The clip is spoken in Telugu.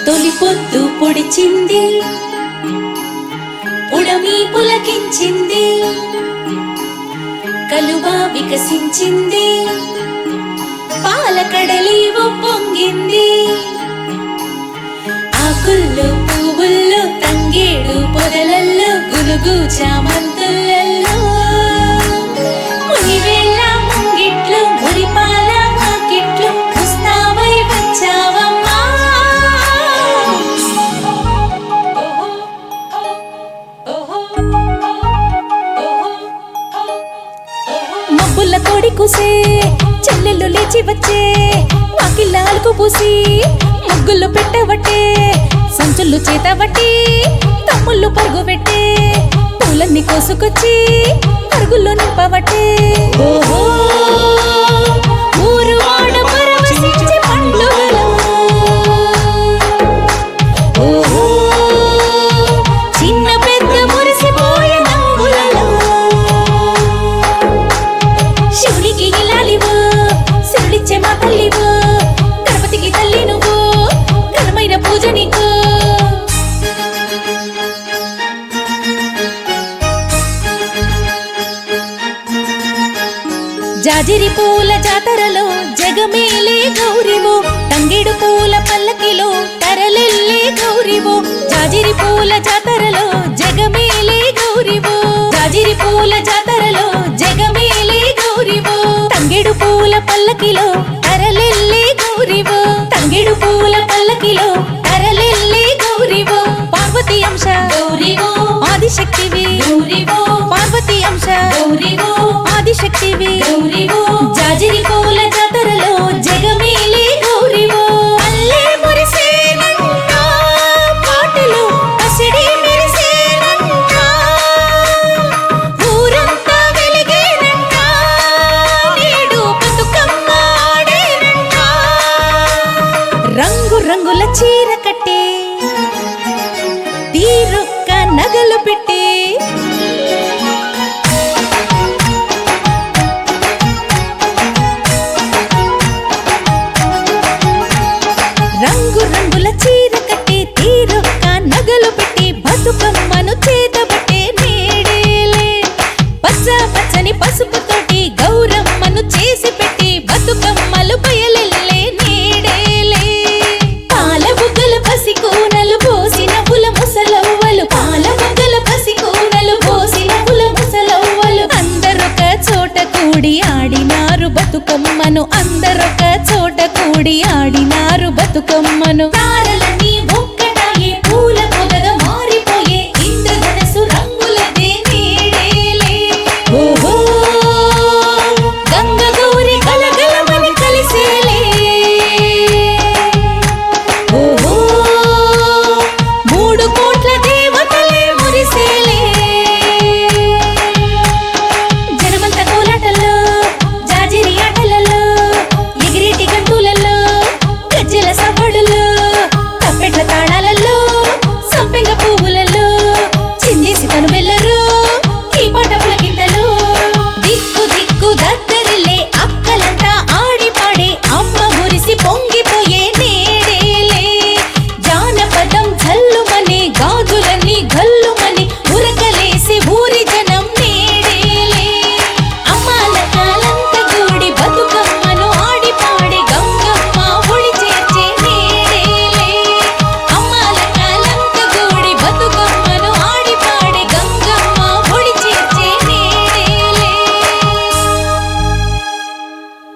తొలి పొద్దు పొడిచింది ఉడమి పులకించింది కలువ వికసించింది పాలకడలి పొంగింది ఆకుల్లో పువ్వుల్లో తంగేడు పొదలల్లో గులుగు చామంతులలో మునివేళ్ళ ముంగిట్లు మురిపాల వాకిట్లు ముస్తాబై వచ్చావమ్మా మబ్బుల కోడి కూసే చెల్లెళ్ళు లేచి వచ్చే వాకిళ్ళాలకు పూసి ముగ్గులు పెట్టవట్టే సంచులు చేతవట్టి తమ్ముళ్ళు పరుగు పెట్టే పూలన్నీ కోసుకొచ్చి పరుగుల్లో నింపవట్టే ఓహో ఊరు వాడ పరవశించే పండుగలు ఓహో చిన్న పెద్ద మురిసిపోయే నవ్వులలో శివుడికి ఇలాలివు శివుడిచ్చే మా తల్లివు గణపతికి తల్లి నువ్వు ఘనమైన పూజ నీకు జాజిరి పూల జాతరలో జగమేలే గౌరివు తంగిడు పూల పల్లకిలో తరలెల్లే గౌరివు జాజిరి పూల జాతరలో జగమేలే గౌరివు జాజిరి పూల జాతరలో జగమేలే గౌరివు తంగిడు పూల పల్లకిలో తరలెల్లే గౌరివు తంగిడు పూల పల్లకిలో తరలెల్లే గౌరివు పార్వతి అంశ గౌరివు ఆదిశక్తివి గౌరివు పార్వతి అంశ గౌరివు ఆదిశక్తివి గౌరివు జాజిరి పూల జాతరలో జగమేలే గౌరివు అల్లే మురిసేనంట పాటలు పసిడి మెరిసేనంట ఊరంతా వెలిగేనంట నేడు బతుకమ్మ ఆడేనంట రంగు రంగుల చీర కట్టి తీరొక్క నగలు పెట్టి రంగు రంగుల చీర కట్టి తీరొక్క నగలు పెట్టి బతుకమ్మను చేతబట్టే నేడేలే పచ్చ పచ్చని పసుపుతోటి గౌరమ్మను చేసి పెట్టి బతుకమ్మలు బయలెల్లే నేడేలే పాల బుగ్గల పసి కూనలు పోసి నవ్వుల ముసలవ్వలు పాల బుగ్గల పసి కూనలు పోసి నవ్వుల ముసలవ్వలు అందరొక చోట కూడి ఆడినారు బతుకమ్మను అందరొక చోట కూడి ఆడినారు బతుకమ్మను